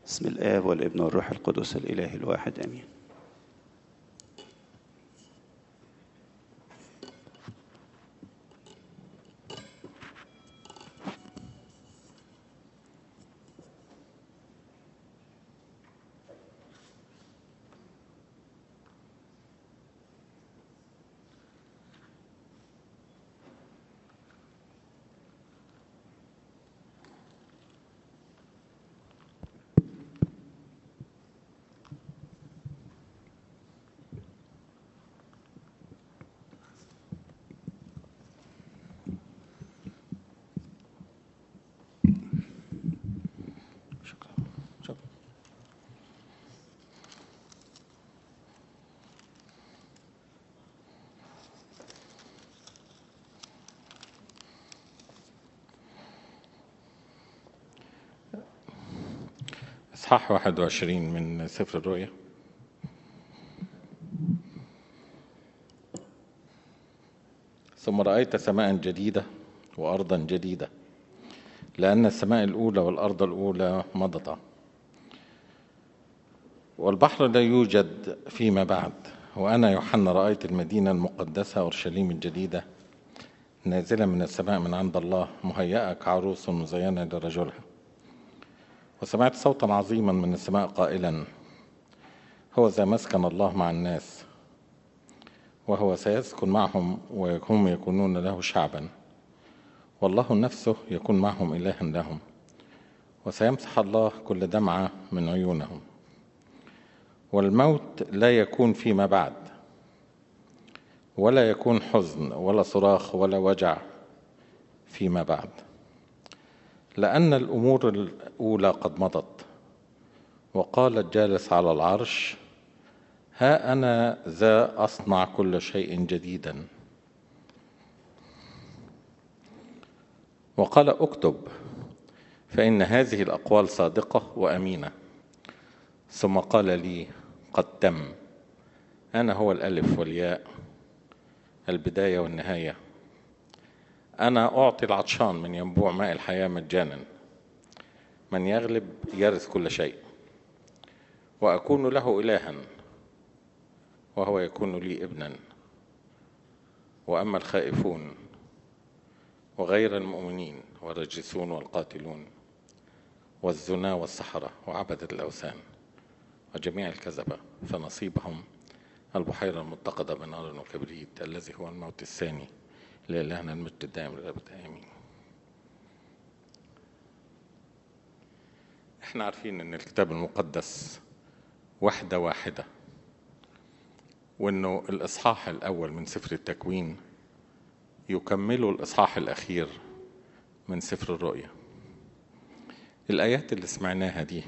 بسم الآب والابن والروح القدس الإله الواحد آمين شكرا شكرا إصحاح 21 من سفر الرؤيا ثم رأيت سماء جديدة وأرضا جديدة لأن السماء الأولى والأرض الأولى مضتا والبحر لا يوجد فيما بعد وأنا يوحنا رأيت المدينة المقدسة أورشليم الجديدة نازلة من السماء من عند الله مهيئة كعروس مزينة لرجلها وسمعت صوتا عظيما من السماء قائلا هو ذا مسكن الله مع الناس وهو سيسكن معهم وهم يكونون له شعبا والله نفسه يكون معهم إلها لهم وسيمسح الله كل دمعة من عيونهم والموت لا يكون فيما بعد ولا يكون حزن ولا صراخ ولا وجع فيما بعد لأن الأمور الأولى قد مضت وقال الجالس على العرش ها أنا ذا أصنع كل شيء جديدا وقال اكتب فإن هذه الأقوال صادقة وأمينة ثم قال لي قد تم أنا هو الألف والياء البداية والنهاية أنا أعطي العطشان من ينبوع ماء الحياة مجانا من يغلب يرث كل شيء وأكون له إلها وهو يكون لي ابنا وأما الخائفون وغير المؤمنين والرجسون والقاتلون والزنا والسحرة وعبدة الأوثان وجميع الكذبة فنصيبهم البحيرة المتقدة بنار وكبريت الذي هو الموت الثاني لإلهنا المجد الدائم للأبد آمين احنا عارفين ان الكتاب المقدس وحدة واحدة وانه الاصحاح الاول من سفر التكوين يكمله الاصحاح الاخير من سفر الرؤيا الايات اللي سمعناها دي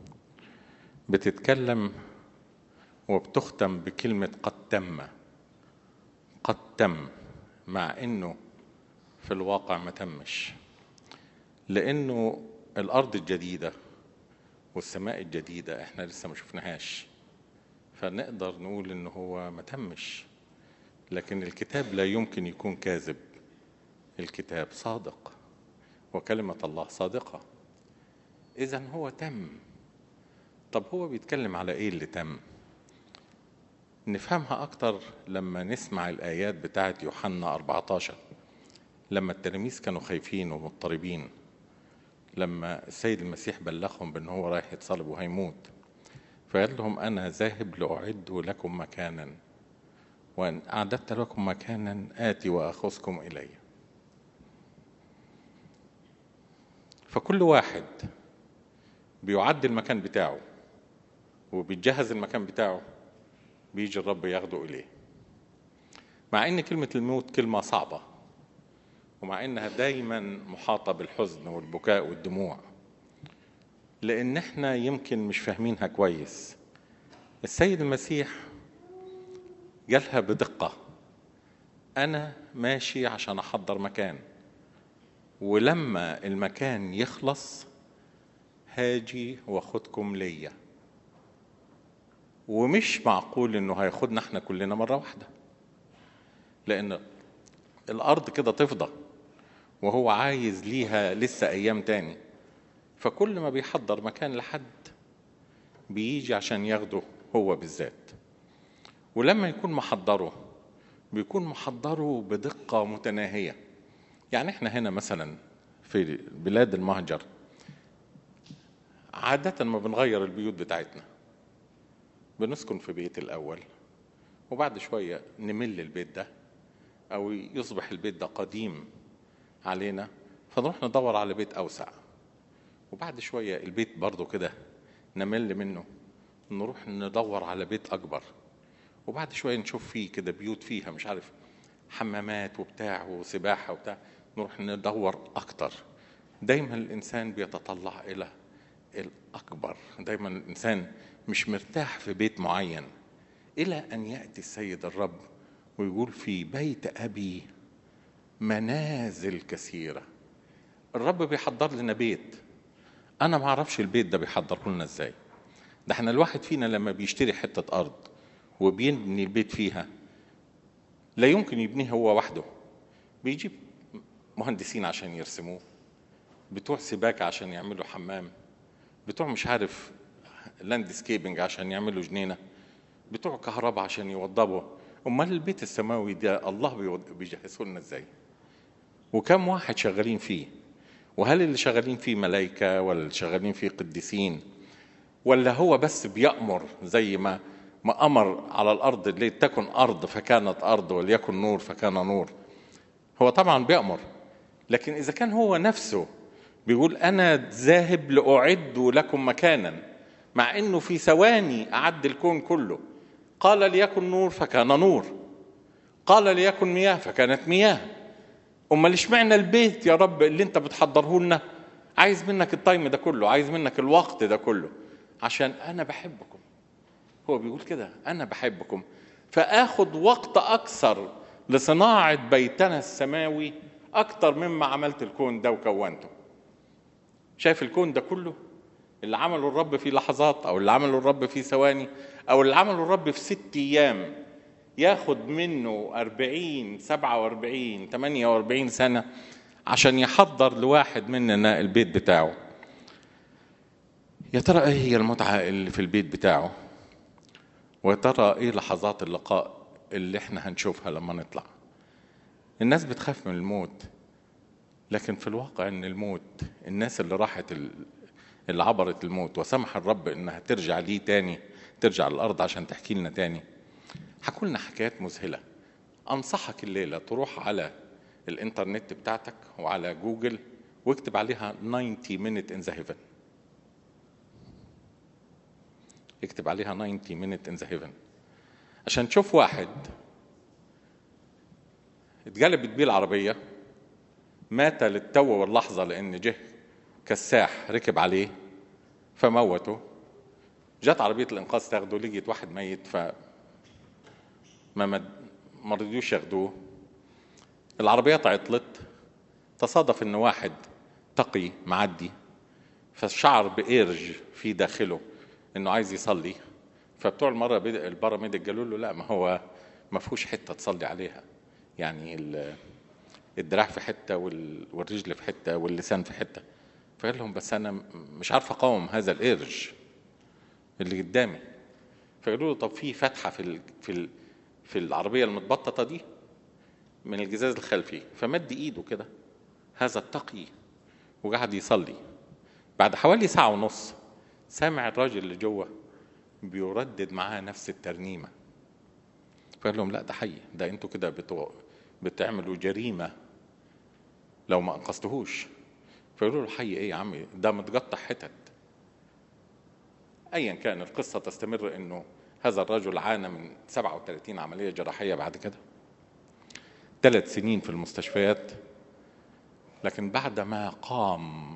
بتتكلم وبتختم بكلمة قد تم قد تم مع انه في الواقع ما تمش لانه الارض الجديده والسماء الجديده احنا لسه ما شفناهاش فنقدر نقول ان هو ما تمش لكن الكتاب لا يمكن يكون كاذب الكتاب صادق وكلمه الله صادقه اذا هو تم طب هو بيتكلم على ايه اللي تم نفهمها أكتر لما نسمع الآيات بتاعت يوحنا 14 لما التلاميذ كانوا خايفين ومضطربين لما السيد المسيح بلغهم بأن هو رايح يتصلب وهيموت فقال لهم أنا ذاهب لأعد لكم مكانا وأن أعددت لكم مكانا آتي وأخذكم إلي فكل واحد بيعد المكان بتاعه وبيجهز المكان بتاعه بيجي الرب ياخده إليه مع إن كلمة الموت كلمة صعبة ومع إنها دايما محاطة بالحزن والبكاء والدموع لأن إحنا يمكن مش فاهمينها كويس السيد المسيح جالها بدقة أنا ماشي عشان أحضر مكان ولما المكان يخلص هاجي واخدكم ليا ومش معقول انه هياخدنا احنا كلنا مره واحده لان الارض كده تفضى وهو عايز ليها لسه ايام تاني فكل ما بيحضر مكان لحد بيجي عشان ياخده هو بالذات ولما يكون محضره بيكون محضره بدقة متناهية يعني احنا هنا مثلا في بلاد المهجر عادة ما بنغير البيوت بتاعتنا بنسكن في بيت الأول وبعد شوية نمل البيت ده أو يصبح البيت ده قديم علينا فنروح ندور على بيت أوسع وبعد شوية البيت برضه كده نمل منه نروح ندور على بيت أكبر وبعد شوية نشوف فيه كده بيوت فيها مش عارف حمامات وبتاع وسباحة وبتاع نروح ندور أكتر دايما الإنسان بيتطلع إلى الأكبر دايما الإنسان مش مرتاح في بيت معين إلى أن يأتي السيد الرب ويقول في بيت أبي منازل كثيرة الرب بيحضر لنا بيت أنا ما أعرفش البيت ده بيحضره لنا إزاي ده احنا الواحد فينا لما بيشتري حتة أرض وبيبني البيت فيها لا يمكن يبنيه هو وحده بيجيب مهندسين عشان يرسموه بتوع سباكة عشان يعملوا حمام بتوع مش عارف لاندسكيبنج عشان يعملوا جنينة بتوع كهرباء عشان يوضبوا امال البيت السماوي ده الله بيجهزه لنا ازاي وكم واحد شغالين فيه وهل اللي شغالين فيه ملائكة ولا اللي شغالين فيه قديسين ولا هو بس بيأمر زي ما ما أمر على الأرض لتكن أرض فكانت أرض وليكن نور فكان نور هو طبعا بيأمر لكن إذا كان هو نفسه بيقول أنا ذاهب لأعد لكم مكانا مع إنه في ثواني أعد الكون كله قال ليكن نور فكان نور قال ليكن مياه فكانت مياه امال اشمعنى البيت يا رب اللي انت بتحضره لنا عايز منك التايم ده كله عايز منك الوقت ده كله عشان انا بحبكم هو بيقول كده انا بحبكم فاخد وقت اكثر لصناعه بيتنا السماوي اكتر مما عملت الكون ده وكونته شايف الكون ده كله اللي عمله الرب في لحظات او اللي عمله الرب في ثواني او اللي عمله الرب في ست ايام ياخد منه أربعين سبعة وأربعين تمانية وأربعين سنة عشان يحضر لواحد مننا البيت بتاعه يا ترى ايه هي المتعة اللي في البيت بتاعه ويا ترى ايه لحظات اللقاء اللي احنا هنشوفها لما نطلع الناس بتخاف من الموت لكن في الواقع ان الموت الناس اللي راحت اللي عبرت الموت وسمح الرب انها ترجع ليه تاني ترجع الارض عشان تحكي لنا تاني حكوا لنا حكايات مذهله انصحك الليله تروح على الانترنت بتاعتك وعلى جوجل واكتب عليها 90 minute in the heaven اكتب عليها 90 minute in the heaven عشان تشوف واحد اتجلبت بيه العربية مات للتو واللحظة لأن جه كساح ركب عليه فموته جت عربية الإنقاذ تاخده لقيت واحد ميت ف ما مد... ما رضيوش ياخدوه العربيات عطلت تصادف ان واحد تقي معدي فشعر بإرج في داخله انه عايز يصلي فبتوع المره الباراميديك قالوا له لا ما هو ما فيهوش حته تصلي عليها يعني الدراع في حته والرجل في حته واللسان في حته فقال لهم بس انا مش عارف اقاوم هذا الإرج اللي قدامي فقالوا له طب في فتحه في ال في ال في العربيه المتبططه دي من الجزاز الخلفي فمد ايده كده هذا التقي وقعد يصلي بعد حوالي ساعه ونص سامع الراجل اللي جوه بيردد معاه نفس الترنيمه فقال لهم لا ده حي ده انتوا كده بتو... بتعملوا جريمه لو ما انقذتهوش فيقولوا له حي ايه يا عمي ده متقطع حتت ايا كان القصه تستمر انه هذا الرجل عانى من 37 عمليه جراحيه بعد كده ثلاث سنين في المستشفيات لكن بعد ما قام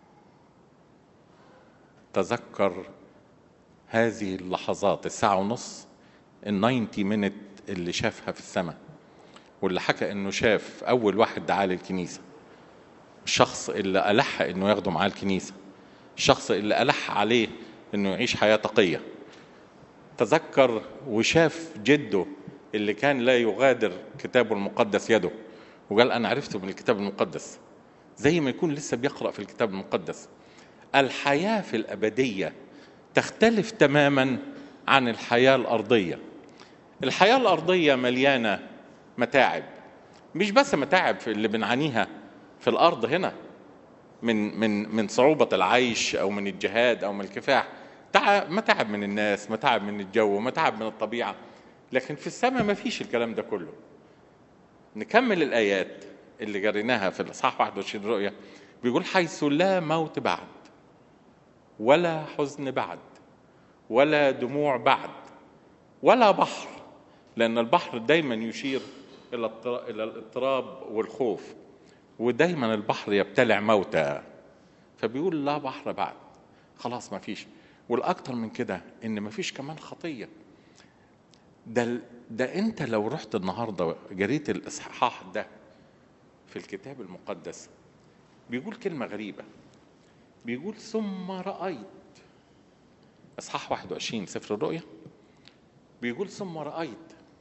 تذكر هذه اللحظات الساعة ونص الناينتي منت اللي شافها في السماء واللي حكى انه شاف اول واحد دعاه للكنيسة الشخص اللي ألح انه ياخده معاه الكنيسة الشخص اللي ألح عليه انه يعيش حياة تقية تذكر وشاف جده اللي كان لا يغادر كتابه المقدس يده وقال انا عرفته من الكتاب المقدس زي ما يكون لسه بيقرأ في الكتاب المقدس الحياة في الأبدية تختلف تماما عن الحياه الارضيه الحياه الارضيه مليانه متاعب مش بس متاعب في اللي بنعانيها في الارض هنا من من من صعوبه العيش او من الجهاد او من الكفاح تعب متاعب من الناس متاعب من الجو متاعب من الطبيعه لكن في السماء ما فيش الكلام ده كله نكمل الايات اللي جريناها في الاصحاح 21 رؤيا بيقول حيث لا موت بعد ولا حزن بعد ولا دموع بعد ولا بحر لان البحر دايما يشير الى الطر- الى الاضطراب والخوف ودايما البحر يبتلع موتى فبيقول لا بحر بعد خلاص ما فيش والاكتر من كده ان ما فيش كمان خطيه ده ده انت لو رحت النهارده جريت الاصحاح ده في الكتاب المقدس بيقول كلمه غريبه بيقول ثم رايت اصحاح 21 سفر الرؤيا بيقول ثم رايت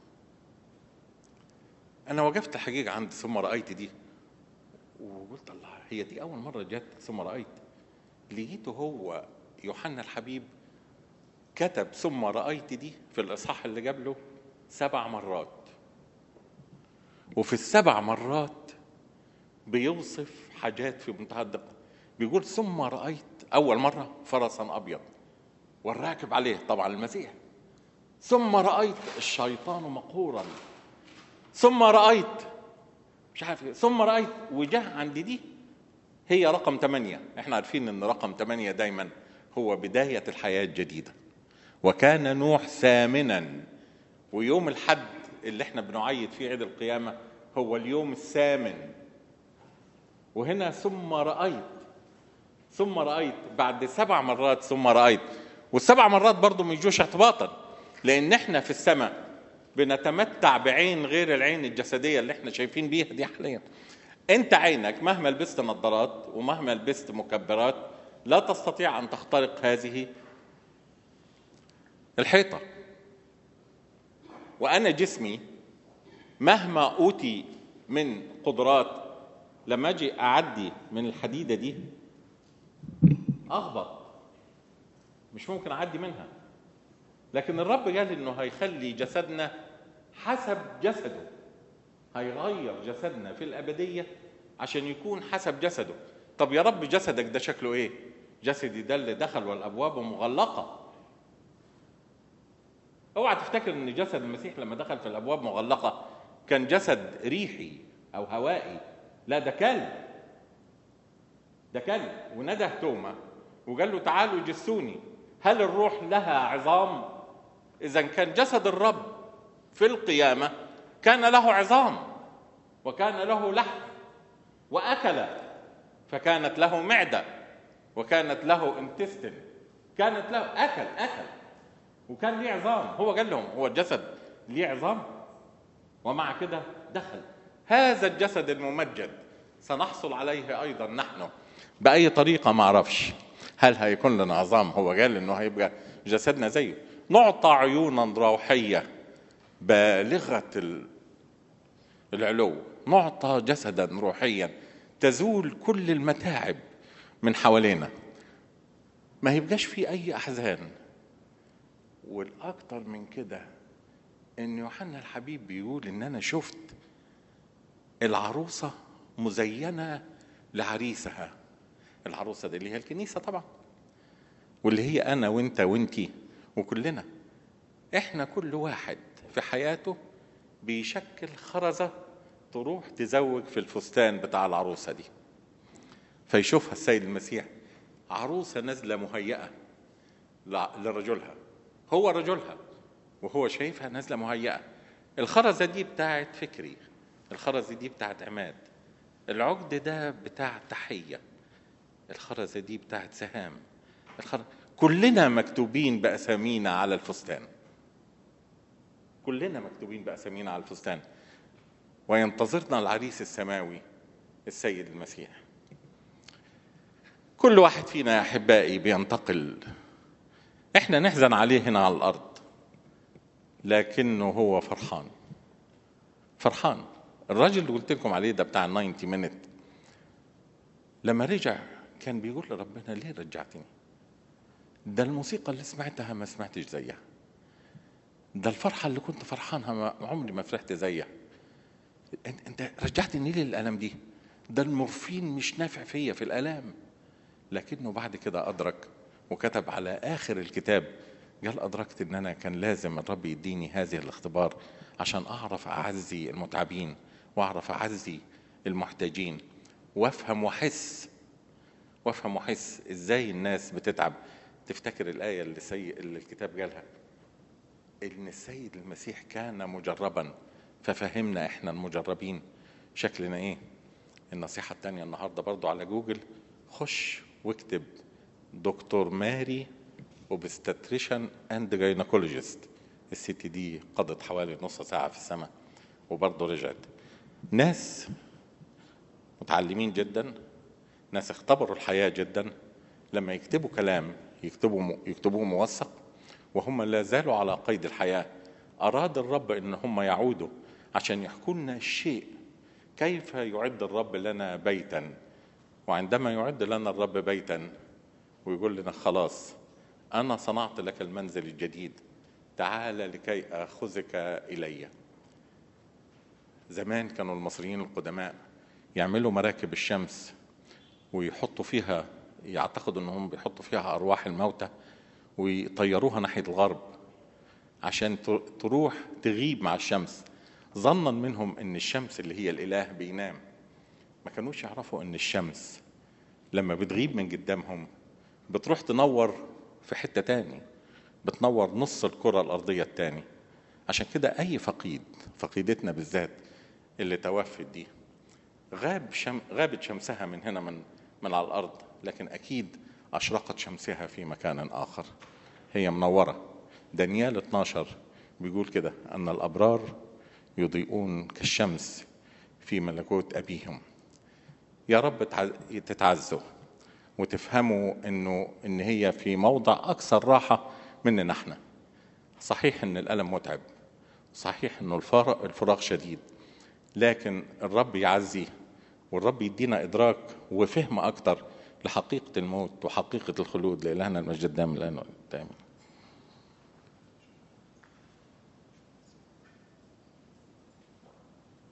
انا وقفت الحقيقه عند ثم رايت دي وقلت الله هي دي اول مره جت ثم رايت لقيته هو يوحنا الحبيب كتب ثم رايت دي في الاصحاح اللي قبله سبع مرات وفي السبع مرات بيوصف حاجات في منتهى الدقه بيقول ثم رايت اول مره فرسا ابيض والراكب عليه طبعا المسيح ثم رايت الشيطان مقهورا ثم رايت مش عارف إيه، ثم رايت وجه عند دي هي رقم ثمانية احنا عارفين ان رقم ثمانية دايما هو بداية الحياة الجديدة وكان نوح ثامنا ويوم الحد اللي احنا بنعيد فيه عيد القيامة هو اليوم الثامن وهنا ثم رأيت ثم رأيت بعد سبع مرات ثم رأيت والسبع مرات برضو ما يجوش اعتباطا لأن احنا في السماء بنتمتع بعين غير العين الجسدية اللي احنا شايفين بيها دي حاليا انت عينك مهما لبست نظارات ومهما لبست مكبرات لا تستطيع ان تخترق هذه الحيطه وانا جسمي مهما اوتي من قدرات لما اجي اعدي من الحديده دي اخبط مش ممكن اعدي منها لكن الرب قال انه هيخلي جسدنا حسب جسده هيغير جسدنا في الابديه عشان يكون حسب جسده طب يا رب جسدك ده شكله ايه جسدي ده اللي دخل والابواب مغلقه اوعى تفتكر ان جسد المسيح لما دخل في الابواب مغلقه كان جسد ريحي او هوائي لا ده كلب ده كلب ونده توما وقال له تعالوا جسوني هل الروح لها عظام اذا كان جسد الرب في القيامه كان له عظام وكان له لحم واكل فكانت له معده وكانت له انتستن كانت له اكل اكل وكان ليه عظام هو قال لهم هو الجسد ليه عظام ومع كده دخل هذا الجسد الممجد سنحصل عليه ايضا نحن باي طريقه ما اعرفش هل هيكون لنا عظام هو قال انه هيبقى جسدنا زيه نعطى عيونا روحيه بالغه ال- العلو نعطى جسدا روحيا تزول كل المتاعب من حوالينا ما يبقاش في اي احزان والاكتر من كده ان يوحنا الحبيب بيقول ان انا شفت العروسه مزينه لعريسها العروسه دي اللي هي الكنيسه طبعا واللي هي انا وانت وانتي وكلنا احنا كل واحد في حياته بيشكل خرزه تروح تزوج في الفستان بتاع العروسه دي فيشوفها السيد المسيح عروسه نازله مهيئه ل- لرجلها هو رجلها وهو شايفها نازله مهيئه الخرزه دي بتاعت فكري الخرزه دي بتاعت عماد العقد ده بتاع تحيه الخرزه دي بتاعت سهام الخر... كلنا مكتوبين باسامينا على الفستان كلنا مكتوبين باسامينا على الفستان وينتظرنا العريس السماوي السيد المسيح كل واحد فينا يا احبائي بينتقل احنا نحزن عليه هنا على الارض لكنه هو فرحان فرحان الراجل اللي قلت لكم عليه ده بتاع 90 مينت لما رجع كان بيقول لربنا ليه رجعتني ده الموسيقى اللي سمعتها ما سمعتش زيها ده الفرحة اللي كنت فرحانها ما عمري ما فرحت زيها انت انت رجعتني ليه للالم دي ده المورفين مش نافع فيا في الالام لكنه بعد كده ادرك وكتب على اخر الكتاب قال ادركت ان انا كان لازم الرب يديني هذه الاختبار عشان اعرف اعزي المتعبين واعرف اعزي المحتاجين وافهم واحس وافهم واحس ازاي الناس بتتعب تفتكر الايه اللي, سي... اللي الكتاب قالها ان السيد المسيح كان مجربا ففهمنا احنا المجربين شكلنا ايه النصيحة التانية النهاردة برضو على جوجل خش واكتب دكتور ماري اوبستريشن اند جاينكولوجيست الست دي قضت حوالي نص ساعة في السماء وبرضه رجعت ناس متعلمين جدا ناس اختبروا الحياة جدا لما يكتبوا كلام يكتبوا يكتبوه موثق وهم لا زالوا على قيد الحياة أراد الرب إن هم يعودوا عشان يحكوا لنا الشيء كيف يعد الرب لنا بيتا وعندما يعد لنا الرب بيتا ويقول لنا خلاص أنا صنعت لك المنزل الجديد تعال لكي أخذك إلي زمان كانوا المصريين القدماء يعملوا مراكب الشمس ويحطوا فيها يعتقدوا انهم بيحطوا فيها ارواح الموتى ويطيروها ناحيه الغرب عشان تروح تغيب مع الشمس ظنا منهم ان الشمس اللي هي الاله بينام ما كانوش يعرفوا ان الشمس لما بتغيب من قدامهم بتروح تنور في حتة تاني بتنور نص الكرة الأرضية التاني عشان كده أي فقيد فقيدتنا بالذات اللي توفت دي غاب شم غابت شمسها من هنا من من على الأرض لكن أكيد أشرقت شمسها في مكان آخر هي منورة دانيال 12 بيقول كده أن الأبرار يضيئون كالشمس في ملكوت أبيهم يا رب تتعزوا وتفهموا انه ان هي في موضع اكثر راحه مننا احنا صحيح ان الالم متعب صحيح انه الفراغ الفراغ شديد لكن الرب يعزيه والرب يدينا ادراك وفهم اكتر لحقيقه الموت وحقيقه الخلود لالهنا المجد دائما الان دائما